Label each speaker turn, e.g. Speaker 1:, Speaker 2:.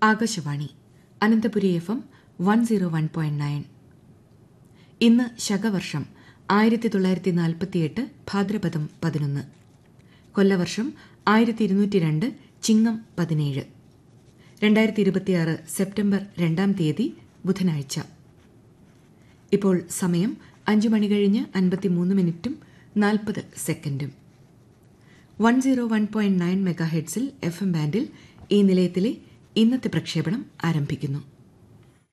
Speaker 1: Akashvani Ananthapuri F M one zero one point nine ഇന്ന് ശകവർഷം ആയിരത്തി തൊള്ളായിരത്തി നാൽപ്പത്തിയെട്ട് ഭാദ്രപദം പതിനൊന്ന് കൊല്ലവർഷം ആയിരത്തി ഇരുന്നൂറ്റി രണ്ട് ചിങ്ങം പതിനേഴ് രണ്ടായിരത്തി ഇരുപത്തിയാറ് സെപ്റ്റംബർ രണ്ടാം തീയതി ബുധനാഴ്ച ഇപ്പോൾ സമയം അഞ്ചു മണി കഴിഞ്ഞ് അൻപത്തിമൂന്ന് മിനിറ്റും നാൽപ്പത് സെക്കൻഡും one zero one point nine മെഗാഹെഡ്സിൽ എഫ് എം ബാൻഡിൽ ഈ നിലയത്തിലെ ഇന്നത്തെ പ്രക്ഷേപണം ആരംഭിക്കുന്നു